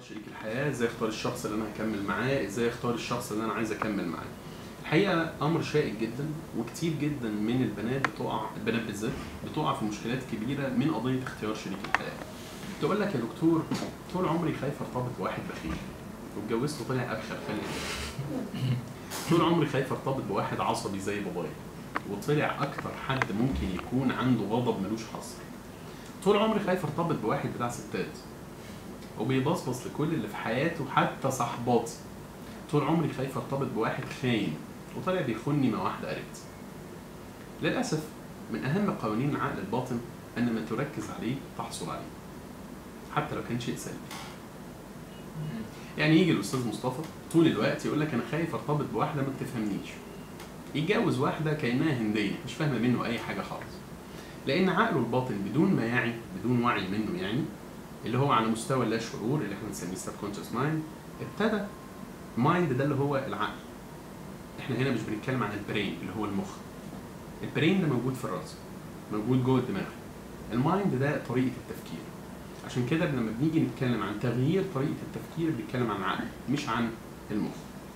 شريك الحياه ازاي اختار الشخص اللي انا هكمل معاه ازاي اختار الشخص اللي انا عايز اكمل معاه الحقيقه امر شائك جدا وكتير جدا من البنات بتقع البنات بالذات بتقع في مشكلات كبيره من قضيه اختيار شريك الحياه تقول لك يا دكتور طول عمري خايف ارتبط بواحد بخيل واتجوزته طلع ابخل خلي بالك. طول عمري خايف ارتبط بواحد عصبي زي بابايا وطلع اكتر حد ممكن يكون عنده غضب ملوش حصر طول عمري خايف ارتبط بواحد بتاع ستات وبيبصبص لكل اللي في حياته حتى صحباتي طول عمري خايف ارتبط بواحد خاين وطلع بيخوني مع واحده قريبتي للاسف من اهم قوانين العقل الباطن ان ما تركز عليه تحصل عليه حتى لو كان شيء سلبي يعني يجي الاستاذ مصطفى طول الوقت يقول لك انا خايف ارتبط بواحده ما بتفهمنيش يتجوز واحده كانها هنديه مش فاهمه منه اي حاجه خالص لان عقله الباطن بدون ما يعي بدون وعي منه يعني اللي هو على مستوى اللا شعور اللي احنا بنسميه سبكونشس مايند ابتدى مايند ده اللي هو العقل احنا هنا مش بنتكلم عن البرين اللي هو المخ البرين ده موجود في الراس موجود جوه الدماغ المايند ده طريقه التفكير عشان كده لما بنيجي نتكلم عن تغيير طريقه التفكير بنتكلم عن العقل مش عن المخ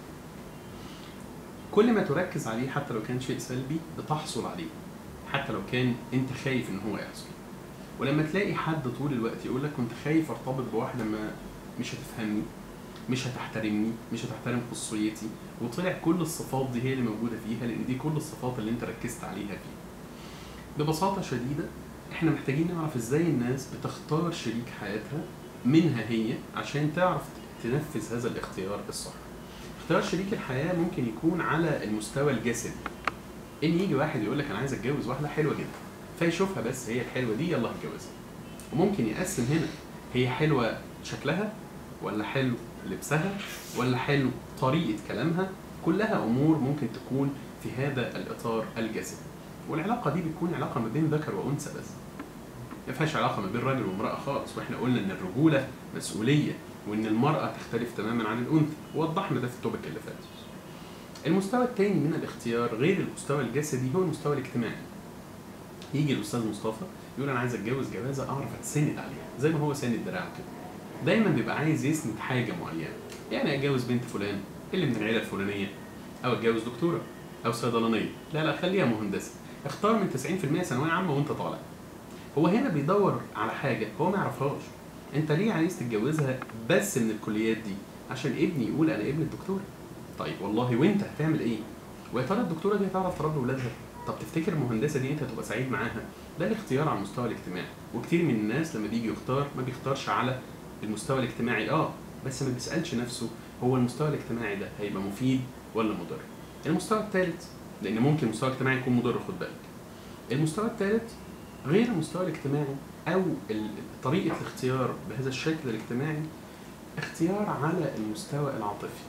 كل ما تركز عليه حتى لو كان شيء سلبي بتحصل عليه حتى لو كان انت خايف ان هو يحصل ولما تلاقي حد طول الوقت يقول لك كنت خايف ارتبط بواحده ما مش هتفهمني مش هتحترمني مش هتحترم خصوصيتي وطلع كل الصفات دي هي اللي موجوده فيها لان دي كل الصفات اللي انت ركزت عليها فيها ببساطه شديده احنا محتاجين نعرف ازاي الناس بتختار شريك حياتها منها هي عشان تعرف تنفذ هذا الاختيار الصح اختيار شريك الحياه ممكن يكون على المستوى الجسدي ان يجي واحد يقول لك انا عايز اتجوز واحده حلوه جدا فيشوفها بس هي الحلوه دي يلا هتجوزها وممكن يقسم هنا هي حلوه شكلها ولا حلو لبسها ولا حلو طريقه كلامها كلها امور ممكن تكون في هذا الاطار الجسدي والعلاقه دي بتكون علاقه ما بين ذكر وانثى بس ما فيهاش علاقه ما بين راجل وامراه خالص واحنا قلنا ان الرجوله مسؤوليه وان المراه تختلف تماما عن الانثى ووضحنا ده في التوبك اللي فات المستوى الثاني من الاختيار غير المستوى الجسدي هو المستوى الاجتماعي يجي الاستاذ مصطفى يقول انا عايز اتجوز جوازه اعرف اتسند عليها زي ما هو ساند دراعه كده دايما بيبقى عايز يسند حاجه معينه يعني اتجوز بنت فلان اللي من العيله الفلانيه او اتجوز دكتوره او صيدلانيه لا لا خليها مهندسه اختار من 90% ثانويه عامه وانت طالع هو هنا بيدور على حاجه هو ما يعرفهاش انت ليه عايز تتجوزها بس من الكليات دي عشان ابني يقول انا ابن الدكتوره طيب والله وانت هتعمل ايه ويا ترى الدكتوره دي هتعرف تربي ولادها طب تفتكر المهندسه دي انت هتبقى سعيد معاها ده الاختيار على المستوى الاجتماعي وكتير من الناس لما بيجي يختار ما بيختارش على المستوى الاجتماعي اه بس ما بيسالش نفسه هو المستوى الاجتماعي ده هيبقى مفيد ولا مضر المستوى الثالث لان ممكن المستوى الاجتماعي يكون مضر خد بالك المستوى الثالث غير المستوى الاجتماعي او ال- طريقه الاختيار بهذا الشكل الاجتماعي اختيار على المستوى العاطفي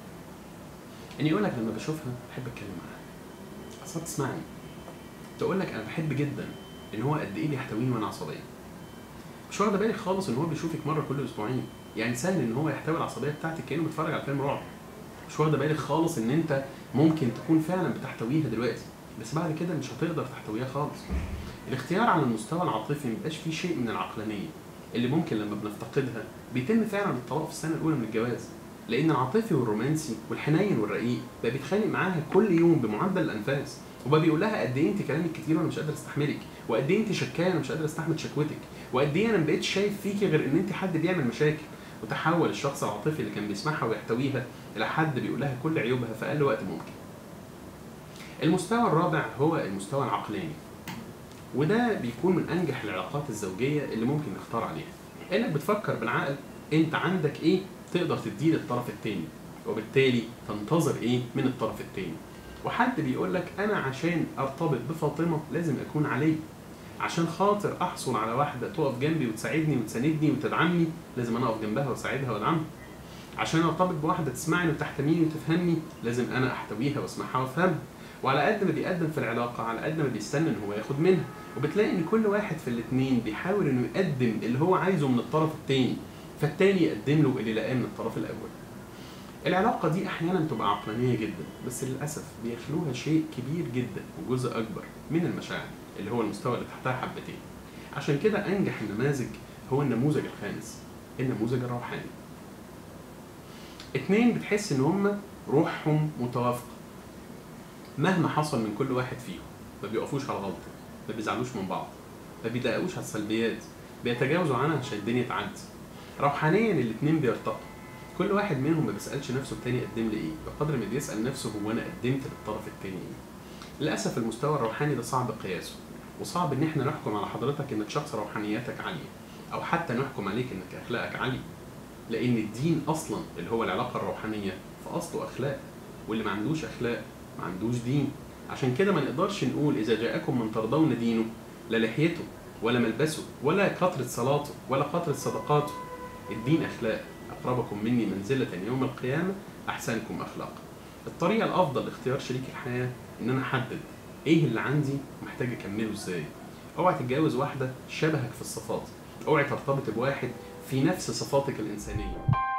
يعني يقول لك لما بشوفها بحب اتكلم معاها اصلا تسمعني تقول لك انا بحب جدا ان هو قد ايه بيحتويني وانا عصبيه مش واخده بالك خالص ان هو بيشوفك مره كل اسبوعين يعني سهل ان هو يحتوي العصبيه بتاعتك كانه بيتفرج على فيلم رعب مش واخده بالك خالص ان انت ممكن تكون فعلا بتحتويها دلوقتي بس بعد كده مش هتقدر تحتويها خالص الاختيار على المستوى العاطفي مبقاش فيه شيء من العقلانيه اللي ممكن لما بنفتقدها بيتم فعلا الطلاق في السنه الاولى من الجواز لان العاطفي والرومانسي والحنين والرقيق بقى بيتخانق معاها كل يوم بمعدل الانفاس وبقى بيقول لها قد ايه انت كلامك كتير وانا مش قادر استحملك وقد ايه انت شكايه انا مش قادر استحمل شكوتك وقد ايه انا ما بقتش شايف فيكي غير ان انت حد بيعمل مشاكل وتحول الشخص العاطفي اللي كان بيسمعها ويحتويها الى حد بيقول لها كل عيوبها في اقل وقت ممكن المستوى الرابع هو المستوى العقلاني وده بيكون من انجح العلاقات الزوجيه اللي ممكن نختار عليها انك بتفكر بالعقل انت عندك ايه تقدر تديه للطرف التاني وبالتالي تنتظر ايه من الطرف التاني وحد بيقول لك انا عشان ارتبط بفاطمه لازم اكون علي عشان خاطر احصل على واحده تقف جنبي وتساعدني وتساندني وتدعمني لازم انا اقف جنبها واساعدها وادعمها عشان ارتبط بواحده تسمعني وتحتميني وتفهمني لازم انا احتويها واسمعها وافهمها وعلى قد ما بيقدم في العلاقه على قد ما بيستنى ان هو ياخد منها وبتلاقي ان كل واحد في الاثنين بيحاول انه يقدم اللي هو عايزه من الطرف الثاني فالتاني يقدم له اللي لقاه من الطرف الاول العلاقه دي احيانا تبقى عقلانيه جدا بس للاسف بيخلوها شيء كبير جدا وجزء اكبر من المشاعر اللي هو المستوى اللي تحتها حبتين عشان كده انجح النماذج هو النموذج الخامس النموذج الروحاني اتنين بتحس ان هم روحهم متوافقه مهما حصل من كل واحد فيهم ما بيقفوش على غلطه ما بيزعلوش من بعض ما بيدققوش على السلبيات بيتجاوزوا عنها عشان الدنيا تعدي روحانيا الاتنين بيرتقوا كل واحد منهم ما بيسالش نفسه التاني قدم لي ايه بقدر ما بيسال نفسه هو انا قدمت للطرف التاني ايه للاسف المستوى الروحاني ده صعب قياسه وصعب ان احنا نحكم على حضرتك انك شخص روحانياتك عاليه او حتى نحكم عليك انك اخلاقك عاليه لان الدين اصلا اللي هو العلاقه الروحانيه في اصله اخلاق واللي ما عندوش اخلاق ما عندوش دين عشان كده ما نقدرش نقول اذا جاءكم من ترضون دينه لا لحيته ولا ملبسه ولا كثره صلاته ولا كثره صدقاته الدين اخلاق اقربكم مني منزله يوم القيامه احسنكم اخلاقا الطريقه الافضل لاختيار شريك الحياه ان انا احدد ايه اللي عندي محتاج اكمله ازاي اوعى تتجوز واحده شبهك في الصفات اوعى ترتبط بواحد في نفس صفاتك الانسانيه